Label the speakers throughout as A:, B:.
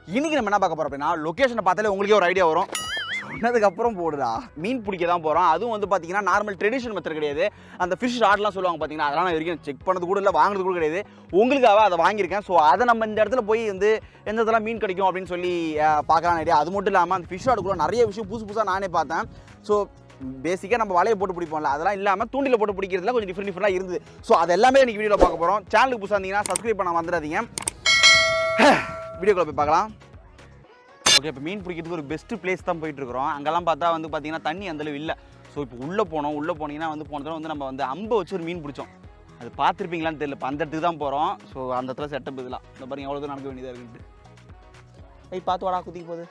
A: இன்னைக்கு நம்ம என்ன பார்க்க போறோம் அப்படின்னா லொக்கேஷனை பார்த்தாலே உங்களுக்கே ஒரு ஐடியா வரும் சொன்னதுக்கு அப்புறம் போடுடா மீன் பிடிக்க தான் போகிறோம் அதுவும் வந்து பார்த்தீங்கன்னா நார்மல் ட்ரெடிஷன் மெத்தட் கிடையாது அந்த ஃபிஷ் ஷாட்லாம் சொல்லுவாங்க பார்த்தீங்கன்னா அதெல்லாம் நான் வரைக்கும் செக் பண்ணது கூட இல்லை வாங்குறது கூட கிடையாது உங்களுக்காக அதை வாங்கியிருக்கேன் ஸோ அதை நம்ம இந்த இடத்துல போய் வந்து எந்த இதெல்லாம் மீன் கிடைக்கும் அப்படின்னு சொல்லி அஹ், பார்க்கலாம் ஐடியா அது மட்டும் இல்லாமல் அந்த ஃபிஷ் ஷாட்டுக்குள்ள நிறைய விஷயம் புதுசு புதுசாக நானே பார்த்தேன் ஸோ பேசிக்காக நம்ம வலையை போட்டு பிடிப்போம்ல அதெல்லாம் இல்லாமல் தூண்டில போட்டு பிடிக்கிறதுல கொஞ்சம் டிஃப்ரெண்ட் டிஃப்ரெண்டாக இருந்தது ஸோ அது எல்லாமே இன்னைக்கு வீடியோவில் பார்க்க போகிறோம் சேனலுக்கு புதுசாக இருந்தீங்கன்னா சப்ஸ்கிரைப் பண்ண வந்துடாதீங்க வீடியோக்குள்ள போய் பார்க்கலாம் ஓகே இப்போ மீன் பிடிக்கிறதுக்கு ஒரு பெஸ்ட் பிளேஸ் தான் போயிட்டு இருக்கிறோம் அங்கெல்லாம் பார்த்தா வந்து பார்த்தீங்கன்னா தண்ணி அந்தளவு இல்லை ஸோ இப்போ உள்ளே போனோம் உள்ளே போனீங்கன்னா வந்து போன தடவை வந்து நம்ம வந்து அம்பை வச்சு ஒரு மீன் பிடிச்சோம் அது பார்த்துருப்பீங்களான்னு தெரியல இப்போ அந்த இடத்துக்கு தான் போகிறோம் ஸோ அந்த இடத்துல செட்டப் இதெல்லாம் இந்த பாருங்க எவ்வளோ தூரம் நடக்க வேண்டியதாக இருக்குன்ட்டு ஐய் பார்த்து வாடா குதிக்க போகுது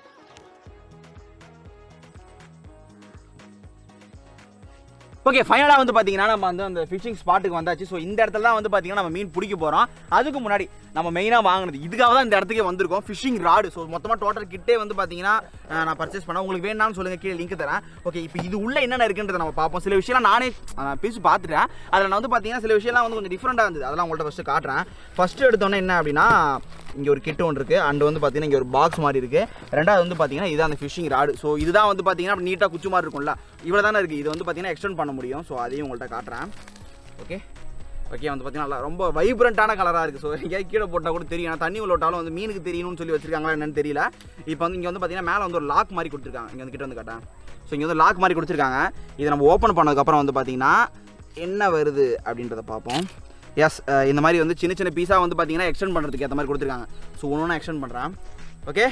A: ஓகே ஃபைனலாக வந்து பார்த்தீங்கன்னா நம்ம வந்து அந்த ஃபிஷிங் ஸ்பாட்டுக்கு வந்தாச்சு ஸோ இந்த இடத்துல தான் வந்து பார்த்தீங்கன்னா நம்ம மீன் பிடிக்க போகிறோம் அதுக்கு முன்னாடி நம்ம மெயினாக வாங்கினது இதுக்காக தான் இந்த இடத்துக்கே வந்திருக்கோம் ஃபிஷிங் ராடு ஸோ மொத்தமாக டோட்டல் கிட்டே வந்து பார்த்தீங்கன்னா அஹ், நான் பர்ச்சேஸ் பண்ணேன் உங்களுக்கு வேணாம்னு சொல்லுங்கள் கீழே லிங்க் தரேன் ஓகே இப்போ இது உள்ள என்னென்ன இருக்குன்றதை நம்ம பார்ப்போம் சில விஷயம்லாம் நானே அஹ், பேசி பார்த்துட்டேன் அதில் நான் வந்து பார்த்தீங்கன்னா சில விஷயம்லாம் வந்து கொஞ்சம் டிஃப்ரெண்ட்டாக இருந்தது அதெல்லாம் உங்கள்கிட்ட ஃபஸ்ட்டு காட்டுறேன் ஃபஸ்ட்டு எடுத்தோன்னே என்ன அப்படின்னா இங்கே ஒரு கிட்ட ஒன்று இருக்குது அண்ட் வந்து பார்த்தீங்கன்னா இங்கே ஒரு பாக்ஸ் மாதிரி இருக்குது ரெண்டாவது வந்து பார்த்தீங்கன்னா இதுதான் அந்த ஃபிஷிங் ராடு ஸோ இதுதான் வந்து பார்த்தீங்கன்னா அப்படி நீட்டாக குச்சி மாதிரி இருக்கும்ல இவ்வளோ தானே இருக்குது இது வந்து பார்த்தீங்கன்னா எக்ஸ்டெண்ட் பண்ண முடியும் ஸோ அதையும் உங்கள்கிட்ட காட்டுறேன் ஓகே ஓகே வந்து பார்த்தீங்கன்னா நல்லா ரொம்ப வைப்ரண்ட்டான கலராக இருக்குது ஸோ எங்கேயாவது கீழே போட்டால் கூட தெரியும் ஆனால் தண்ணி உள்ள விட்டாலும் வந்து மீனுக்கு தெரியணும்னு சொல்லி வச்சிருக்காங்களா என்னன்னு தெரியல இப்போ வந்து இங்கே வந்து பார்த்தீங்கன்னா மேலே வந்து ஒரு லாக் மாதிரி கொடுத்துருக்காங்க இங்கே வந்து கிட்ட வந்து காட்டேன் ஸோ இங்கே வந்து லாக் மாதிரி கொடுத்துருக்காங்க இதை நம்ம ஓப்பன் பண்ணதுக்கப்புறம் வந்து பார்த்தீங்கன்னா என்ன வருது அப்படின்றத பார்ப்போம் எஸ் இந்த மாதிரி வந்து சின்ன சின்ன பீஸாக வந்து பார்த்தீங்கன்னா எக்ஸ்டெண்ட் பண்ணுறதுக்கு ஏற்ற மாதிரி கொடுத்துருக்காங்க ஸோ ஒன்று ஒன்று எக்ஸ்டெண்ட் பண்ணுறேன் ஓகே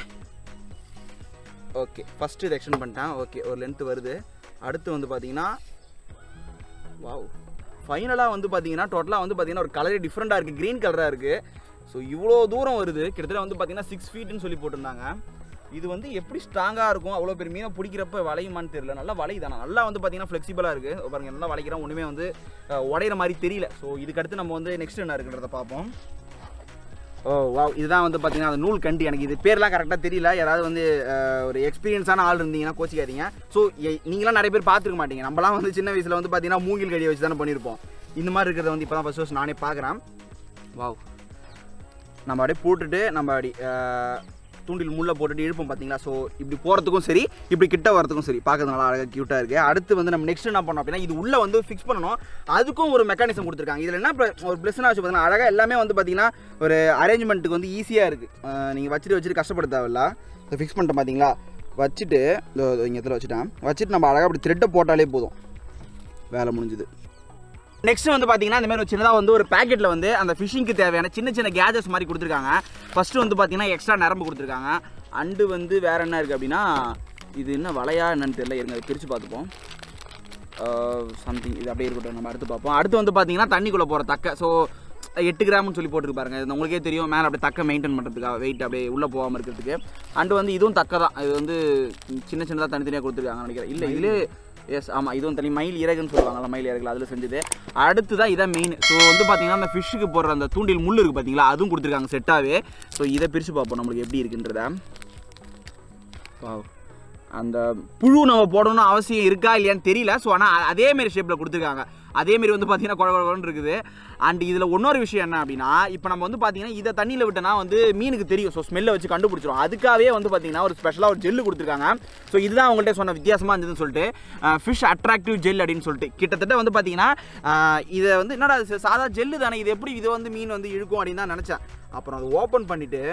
A: ஓகே ஃபஸ்ட்டு இதை எக்ஸ்டெண்ட் பண்ணிட்டேன் ஓகே ஒரு லென்த் வருது அடுத்து வந்து பார்த்தீங்கன்னா வாவ் ஃபைனலாக வந்து பார்த்தீங்கன்னா டோட்டலாக வந்து பார்த்தீங்கன்னா ஒரு கலரே டிஃப்ரெண்ட்டாக இருக்குது க்ரீன் கலராக இருக்குது ஸோ இவ்வளோ தூரம் வருது கிட்டத்தட்ட வந்து பார்த்தீங்கன்னா சிக்ஸ் ஃபீட்னு சொல்லி போட்டிருந்தாங்க இது வந்து எப்படி ஸ்ட்ராங்காக இருக்கும் அவ்வளோ பெரிய மீனை பிடிக்கிறப்ப வளையுமான்னு தெரியல நல்லா வளையுதானா நல்லா வந்து பார்த்தீங்கன்னா ஃப்ளெக்சிபிளாக இருக்குது பாருங்க நல்லா வளைக்கிறோம் ஒன்றுமே வந்து அஹ், உடையிற மாதிரி தெரியல ஸோ இதுக்கடுத்து நம்ம வந்து நெக்ஸ்ட் என்ன இருக்குன்றத பார்ப்போம் ஓ வா இதுதான் வந்து பார்த்தீங்கன்னா அந்த நூல் கண்டி எனக்கு இது பேர்லாம் கரெக்டாக தெரியல யாராவது வந்து அஹ், ஒரு எக்ஸ்பீரியன்ஸான ஆள் இருந்தீங்கன்னா கோச்சிக்காதீங்க ஸோ நீங்களாம் நிறைய பேர் பார்த்துருக்க மாட்டீங்க நம்மலாம் வந்து சின்ன வயசில் வந்து பார்த்தீங்கன்னா மூங்கில் கடியை வச்சு தானே பண்ணியிருப்போம் இந்த மாதிரி இருக்கிறத வந்து இப்போ தான் ஃபஸ்ட் ஃபஸ்ட் நானே பார்க்குறேன் வாவ் நம்ம அப்படியே போட்டுட்டு நம்ம அப்படி அஹ், தூண்டில் முள்ள போட்டுட்டு இழுப்போம் பார்த்தீங்களா ஸோ இப்படி போகிறதுக்கும் சரி இப்படி கிட்ட வரதுக்கும் சரி பார்க்கறது நல்லா அழகாக க்யூட்டாக இருக்குது அடுத்து வந்து நம்ம நெக்ஸ்ட் என்ன பண்ணோம் அப்படின்னா இது உள்ளே வந்து ஃபிக்ஸ் பண்ணணும் அதுக்கும் ஒரு மெக்கானிசம் கொடுத்துருக்காங்க இதில் என்ன இப்ப ஒரு ப்ளஸ்னா வச்சு பார்த்தீங்கன்னா அழகாக எல்லாமே வந்து பார்த்தீங்கன்னா ஒரு அரேஞ்ச்மெண்ட்டுக்கு வந்து ஈஸியாக இருக்குது நீங்கள் வச்சுட்டு வச்சுட்டு கஷ்டப்பட தேவையில்ல இதை ஃபிக்ஸ் பண்ணிட்டேன் பார்த்தீங்களா வச்சுட்டு இதோ இதோ இங்க இடத்துல வச்சுட்டேன் வச்சுட்டு நம்ம அழகாக அப்படி த்ரெட்டை போட்டாலே போதும் வேலை முடிஞ்சுது நெக்ஸ்ட் வந்து பார்த்தீங்கன்னா இந்த மாதிரி ஒரு சின்னதாக வந்து ஒரு பேக்கெட்டில் வந்து அந்த ஃபிஷிங்க்கு தேவையான சின்ன சின்ன கேஜெட்ஸ் மாதிரி கொடுத்துருக்காங்க ஃபஸ்ட்டு வந்து பார்த்தீங்கன்னா எக்ஸ்ட்ரா நரம்பு கொடுத்துருக்காங்க அண்டு வந்து வேற என்ன இருக்குது அப்படின்னா இது என்ன வலையா என்னன்னு தெரியல இருங்க அதை பிரித்து பார்த்துப்போம் சம்திங் இது அப்படியே இருக்கட்டும் நம்ம அடுத்து பார்ப்போம் அடுத்து வந்து பார்த்தீங்கன்னா தண்ணிக்குள்ளே போகிற தக்க ஸோ எட்டு கிராம்னு சொல்லி போட்டுருக்கு பாருங்க இது உங்களுக்கே தெரியும் மேலே அப்படியே தக்க மெயின்டைன் பண்ணுறதுக்காக வெயிட் அப்படியே உள்ளே போகாமல் இருக்கிறதுக்கு அண்டு வந்து இதுவும் தக்க தான் இது வந்து சின்ன சின்னதாக தனித்தனியாக கொடுத்துருக்காங்க நினைக்கிறேன் இல்லை இதிலே எஸ் ஆமாம் இதுவும் தனி மயில் இறகுன்னு சொல்லுவாங்கல்ல மயில் இறகுல அதில் செஞ்சது அடுத்து தான் இதான் மெயின் ஸோ வந்து பார்த்தீங்கன்னா அந்த ஃபிஷ்ஷுக்கு போடுற அந்த தூண்டில் முள் இருக்குது பார்த்தீங்களா அதுவும் கொடுத்துருக்காங்க செட்டாகவே ஸோ இதை பிரித்து பார்ப்போம் நம்மளுக்கு எப்படி இருக்குன்றத வாவ் அந்த புழு நம்ம போடணும்னு அவசியம் இருக்கா இல்லையான்னு தெரியல ஸோ ஆனால் அதேமாரி ஷேப்பில் கொடுத்துருக்காங்க அதேமாரி வந்து பார்த்தீங்கன்னா குழ குழன்னு இருக்குது அண்ட் இதில் இன்னொரு விஷயம் என்ன அப்படின்னா இப்போ நம்ம வந்து பார்த்தீங்கன்னா இதை தண்ணியில் விட்டோன்னா வந்து மீனுக்கு தெரியும் ஸோ ஸ்மெல்லை வச்சு கண்டுபிடிச்சிரும் அதுக்காகவே வந்து பார்த்தீங்கன்னா ஒரு ஸ்பெஷலாக ஒரு ஜெல்லு கொடுத்துருக்காங்க ஸோ இதுதான் அவங்கள்ட்ட சொன்ன வித்தியாசமாக இருந்ததுன்னு சொல்லிட்டு ஃபிஷ் அட்ராக்டிவ் ஜெல் அப்படின்னு சொல்லிட்டு கிட்டத்தட்ட வந்து பார்த்தீங்கன்னா அஹ், இதை வந்து என்னடா இது சாதா ஜெல்லு தானே இது எப்படி இது வந்து மீன் வந்து இழுக்கும் அப்படின்னு தான் நினச்சேன் அப்புறம் அதை ஓப்பன் பண்ணிவிட்டு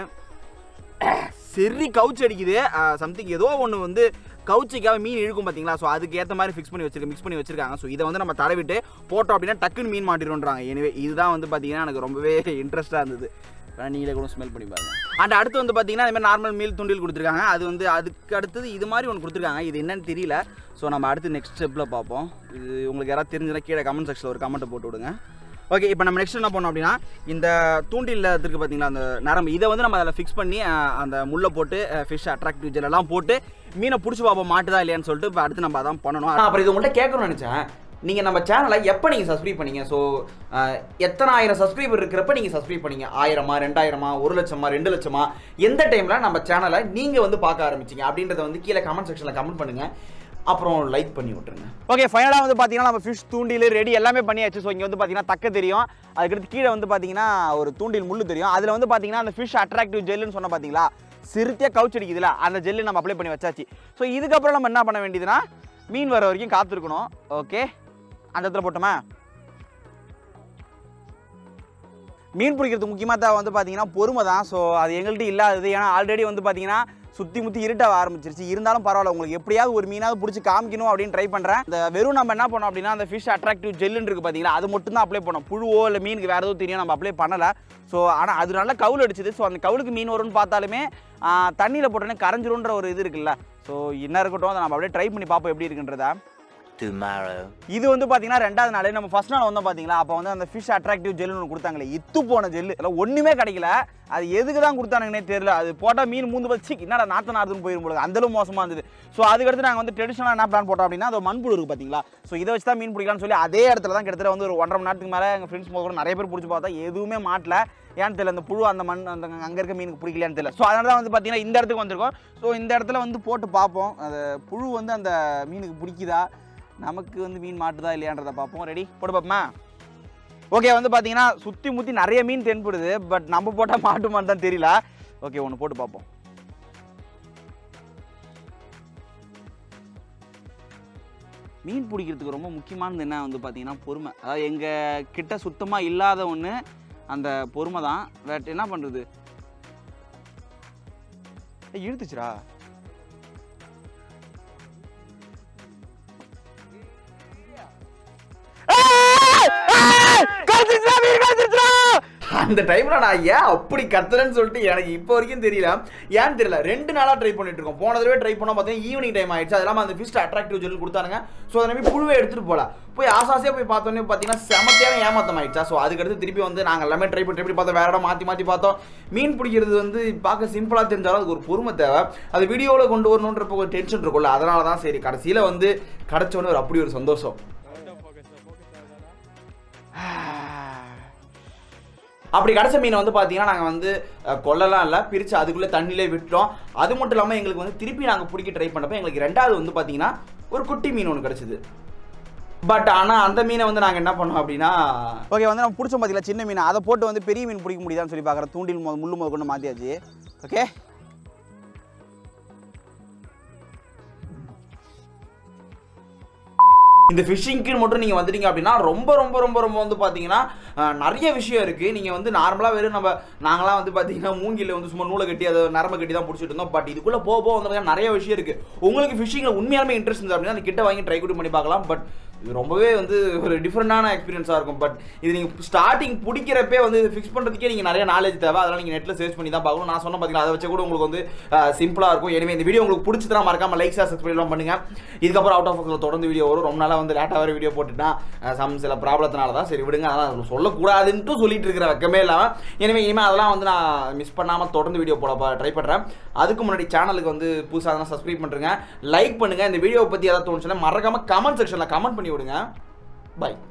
A: சரி கவுச் அடிக்குது சம்திங் ஏதோ ஒன்று வந்து கவுச்சிக்காக மீன் இழுக்கும் பார்த்தீங்களா ஸோ அதுக்கு ஏற்ற மாதிரி ஃபிக்ஸ் பண்ணி வச்சிருக்க மிக்ஸ் பண்ணி வச்சிருக்காங்க ஸோ இதை வந்து நம்ம தடவிட்டு போட்டோம் அப்படின்னா டக்குன்னு மீன் மாட்டிடும்ன்றாங்க எனவே இதுதான் வந்து பார்த்தீங்கன்னா எனக்கு ரொம்பவே இன்ட்ரெஸ்ட்டாக இருந்தது வேணா நீங்களே கூட ஸ்மெல் பண்ணி பாருங்க அண்ட் அடுத்து வந்து பார்த்தீங்கன்னா இந்த மாதிரி நார்மல் மீல் துண்டில் கொடுத்துருக்காங்க அது வந்து அதுக்கு அடுத்தது இது மாதிரி ஒன்று கொடுத்துருக்காங்க இது என்னன்னு தெரியல ஸோ நம்ம அடுத்து நெக்ஸ்ட் ஸ்டெப்பில் பார்ப்போம் இது உங்களுக்கு யாராவது தெரிஞ்சுன்னா கீழே கமெண்ட் செக்ஷனில் ஒரு கமெண்ட்டை போட்டு விடுங்க ஓகே இப்போ நம்ம நெக்ஸ்ட் என்ன பண்ணோம் அப்படின்னா இந்த தூண்டில் இருக்கு பார்த்தீங்களா அந்த நரம்பு இதை வந்து நம்ம அதில் ஃபிக்ஸ் பண்ணி அஹ், அந்த முள்ளை போட்டு ஃபிஷ் அட்ராக்டிவ் ஜெல் எல்லாம் போட்டு மீனை பிடிச்சி பார்ப்போம் மாட்டுதா இல்லையான்னு சொல்லிட்டு இப்போ அடுத்து நம்ம அதான் பண்ணணும் அப்புறம் இது உங்கள்கிட்ட கேட்கணும்னு நினச்சேன் நீங்கள் நம்ம சேனலை எப்போ நீங்கள் சப்ஸ்கிரைப் பண்ணீங்க ஸோ எத்தனை ஆயிரம் சப்ஸ்கிரைபர் இருக்கிறப்ப நீங்கள் சப்ஸ்கிரைப் பண்ணீங்க ஆயிரமா ரெண்டாயிரமா ஒரு லட்சமா ரெண்டு லட்சமா எந்த டைமில் நம்ம சேனலை நீங்கள் வந்து பார்க்க ஆரம்பிச்சீங்க அப்படின்றத வந்து கீழே கமெண்ட் செக்ஷனில் கமெண்ட் பண்ணுங்கள் அப்புறம் லைக் பண்ணி விட்டுருங்க ஓகே ஃபைனலாக வந்து பார்த்தீங்கன்னா நம்ம ஃபிஷ் தூண்டில் ரெடி எல்லாமே பண்ணியாச்சு ஸோ இங்கே வந்து பார்த்தீங்கன்னா தக்க தெரியும் அதுக்கடுத்து கீழே வந்து பார்த்தீங்கன்னா ஒரு தூண்டில் முள்ளு தெரியும் அதில் வந்து பார்த்தீங்கன்னா அந்த ஃபிஷ் அட்ராக்டிவ் ஜெல்லுன்னு சொன்ன பார்த்தீங்களா சிறுத்தியாக கவுச் அடிக்குதுல அந்த ஜெல்லு நம்ம அப்ளை பண்ணி வச்சாச்சு ஸோ இதுக்கப்புறம் நம்ம என்ன பண்ண வேண்டியதுன்னா மீன் வர வரைக்கும் காத்திருக்கணும் ஓகே அந்த இடத்துல போட்டோமா மீன் பிடிக்கிறதுக்கு முக்கியமாக தான் வந்து பார்த்தீங்கன்னா பொறுமை தான் ஸோ அது எங்கள்கிட்ட இல்லாதது ஏன்னா ஆல்ரெடி வந்து பார்த்தீங்கன்னா சுற்றி முற்றி இருட்டாக ஆரம்பிச்சிருச்சு இருந்தாலும் பரவாயில்ல உங்களுக்கு எப்படியாவது ஒரு மீனாவது பிடிச்சி காமிக்கணும் அப்படின்னு ட்ரை பண்ணுறேன் இந்த வெறும் நம்ம என்ன பண்ணோம் அப்படின்னா அந்த ஃபிஷ் அட்ராக்டிவ் ஜெல்லுன்னு இருக்குது பார்த்தீங்களா அது மட்டும் தான் அப்ளை பண்ணோம் புழுவோ இல்லை மீனுக்கு வேறு எதுவும் தெரியும் நம்ம அப்ளை பண்ணலை ஸோ ஆனால் அது நல்லா கவுல் அடிச்சுது ஸோ அந்த கவுலுக்கு மீன் வரும்னு பார்த்தாலுமே தண்ணியில் போட்டோன்னே கரைஞ்சிருன்ற ஒரு இது இருக்குல்ல ஸோ என்ன இருக்கட்டும் அதை நம்ம அப்படியே ட்ரை பண்ணி பார்ப்போம் எப்படி இருக்குன்றதா
B: tomorrow.
A: இது வந்து பார்த்தீங்கன்னா ரெண்டாவது நாள் நம்ம ஃபர்ஸ்ட் நாள் வந்தோம் பார்த்தீங்களா அப்போ வந்து அந்த ஃபிஷ் அட்ராக்டிவ் ஜெல் ஒன்று கொடுத்தாங்களே இத்து போன ஜெல்லு இல்லை ஒன்றுமே கிடைக்கல அது எதுக்கு தான் கொடுத்தானுங்கன்னே தெரியல அது போட்டால் மீன் மூந்து பச்சு என்னடா நாத்த நாடுதுன்னு போயிடும் போல அந்தளவு மோசமாக இருந்தது ஸோ அதுக்கடுத்து நாங்கள் வந்து ட்ரெடிஷனலாக என்ன பிளான் போட்டோம் அப்படின்னா அது மண்புழு இருக்குது பார்த்தீங்களா ஸோ இதை வச்சு தான் மீன் பிடிக்கலாம்னு சொல்லி அதே இடத்துல தான் கிட்டத்தட்ட வந்து ஒரு ஒன்றரை மணி நேரத்துக்கு மேலே எங்கள் ஃப்ரெண்ட்ஸ் கூட நிறைய பேர் பிடிச்சி பார்த்தா எதுவுமே மாட்டல ஏன்னு தெரியல அந்த புழு அந்த மண் அந்த அங்கே இருக்க மீனுக்கு பிடிக்கலையான்னு தெரியல ஸோ அதனால தான் வந்து பார்த்தீங்கன்னா இந்த இடத்துக்கு வந்திருக்கோம் ஸோ இந்த இடத்துல வந்து போட்டு பார்ப்போம் அந்த புழு வந்து அந்த மீனுக்கு பிடிக்குதா நமக்கு வந்து மீன் மாட்டுதா இல்லையான்றதை பார்ப்போம் ரெடி போட்டு பார்ப்போமா ஓகே வந்து பார்த்தீங்கன்னா சுற்றி முற்றி நிறைய மீன் தென்படுது பட் நம்ம போட்டால் மாட்டுமான்னு தான் தெரியல ஓகே ஒன்று போட்டு பார்ப்போம் மீன் பிடிக்கிறதுக்கு ரொம்ப முக்கியமானது என்ன வந்து பார்த்தீங்கன்னா பொறுமை அதாவது எங்கள் கிட்ட சுத்தமாக இல்லாத ஒன்று அந்த பொறுமை தான் பட் என்ன பண்ணுறது இழுத்துச்சுடா அந்த டைம்ல நான் ஏன் அப்படி கத்துறேன்னு சொல்லிட்டு எனக்கு இப்போ வரைக்கும் தெரியல ஏன்னு தெரியல ரெண்டு நாளா ட்ரை பண்ணிட்டு இருக்கோம் போன தடவை ட்ரை பண்ணோம் பார்த்தீங்கன்னா ஈவினிங் டைம் ஆயிடுச்சு அது இல்லாமல் அந்த ஃபிஸ்ட் அட்ராக்டிவ் ஜெல் கொடுத்தானுங்க ஸோ அதை நம்பி புழுவை எடுத்துட்டு போல போய் ஆசாசியாக போய் பார்த்தோன்னே பார்த்தீங்கன்னா செமத்தியான ஏமாத்தம் ஆயிடுச்சா ஸோ அதுக்கடுத்து திருப்பி வந்து நாங்கள் எல்லாமே ட்ரை பண்ணி எப்படி பார்த்தோம் வேற இடம் மாற்றி மாற்றி பார்த்தோம் மீன் பிடிக்கிறது வந்து பார்க்க சிம்பிளாக தெரிஞ்சாலும் அதுக்கு ஒரு பொறுமை தேவை அது வீடியோவில் கொண்டு வரணுன்றப்போ ஒரு டென்ஷன் இருக்கும்ல அதனால தான் சரி கடைசியில் வந்து கிடச்சோன்னு ஒரு அப்படி ஒரு சந்தோஷம் அப்படி கிடச்ச மீனை வந்து பார்த்தீங்கன்னா நாங்கள் வந்து அஹ், கொல்லலாம் இல்லை பிரித்து அதுக்குள்ளே தண்ணியிலே விட்டோம் அது மட்டும் இல்லாமல் எங்களுக்கு வந்து திருப்பி நாங்கள் பிடிக்க ட்ரை பண்ணப்போ எங்களுக்கு ரெண்டாவது வந்து பார்த்தீங்கன்னா ஒரு குட்டி மீன் ஒன்று கிடச்சிது பட் ஆனால் அந்த மீனை வந்து நாங்கள் என்ன பண்ணோம் அப்படின்னா ஓகே வந்து நம்ம பிடிச்சோம் பார்த்தீங்களா சின்ன மீன் அதை போட்டு வந்து பெரிய மீன் பிடிக்க முடியுதான்னு சொல்லி பார்க்குறேன் தூண்டில் மு- முள்ளு முத கொண்டு மாற்றியாச்சு ஓகே இந்த ஃபிஷிங்க்கு மட்டும் நீங்கள் வந்துட்டீங்க அப்படின்னா ரொம்ப ரொம்ப ரொம்ப ரொம்ப வந்து பார்த்தீங்கன்னா அஹ், நிறைய விஷயம் இருக்குது நீங்கள் வந்து நார்மலாக வெறும் நம்ம நாங்களாம் வந்து பார்த்தீங்கன்னா மூங்கில வந்து சும்மா நூலை கட்டி அதை நரம்பு கட்டி தான் பிடிச்சிட்டு இருந்தோம் பட் இதுக்குள்ளே போக போக வந்து பார்த்தீங்கன்னா நிறைய விஷயம் இருக்குது உங்களுக்கு ஃபிஷிங்கில் உண்மையாலுமே இன்ட்ரெஸ்ட் இருந்தது அப்படின்னா அந்த கிட்ட வாங்கி ட்ரை கூட பண்ணி பார்க்கலாம் பட் இது ரொம்பவே வந்து ஒரு டிஃப்ரெண்டான எக்ஸ்பீரியன்ஸாக இருக்கும் பட் இது நீங்கள் ஸ்டார்டிங் பிடிக்கிறப்பே வந்து இது ஃபிக்ஸ் பண்ணுறதுக்கே நீங்கள் நிறைய நாலேஜ் தேவை அதெல்லாம் நீங்கள் நெட்டில் சர்ச் பண்ணி தான் பார்க்கணும் நான் சொன்ன பார்த்தீங்கன்னா அதை வச்சு கூட உங்களுக்கு வந்து சிம்பிளாக இருக்கும் எனவே இந்த வீடியோ உங்களுக்கு பிடிச்சதா மறக்காம லைக் ஷேர் சப்ஸ்கிரைப்லாம் பண்ணுங்க இதுக்கப்புறம் அவுட் ஆஃப் தொடர்ந்து வீடியோ வரும் ரொம்ப நாளாக வந்து லேட்டாக வர வீடியோ போட்டுட்டேன் சம் சில ப்ராப்ளத்தினால தான் சரி விடுங்க அதெல்லாம் சொல்லக்கூடாதுன்ட்டு சொல்லிட்டு இருக்கிற வெக்கமே இல்லாமல் எனவே இனிமேல் அதெல்லாம் வந்து நான் மிஸ் பண்ணாமல் தொடர்ந்து வீடியோ போட ட்ரை பண்ணுறேன் அதுக்கு முன்னாடி சேனலுக்கு வந்து புதுசாக அதெல்லாம் சப்ஸ்கிரைப் பண்ணுறேங்க லைக் பண்ணுங்கள் இந்த வீடியோவை பற்றி ஏதாவது தோணுச்சுன்னா மறக்காம கமெண்ட் செக்ஷனில் கமெண்ட் பண்ணி விடுங்க பை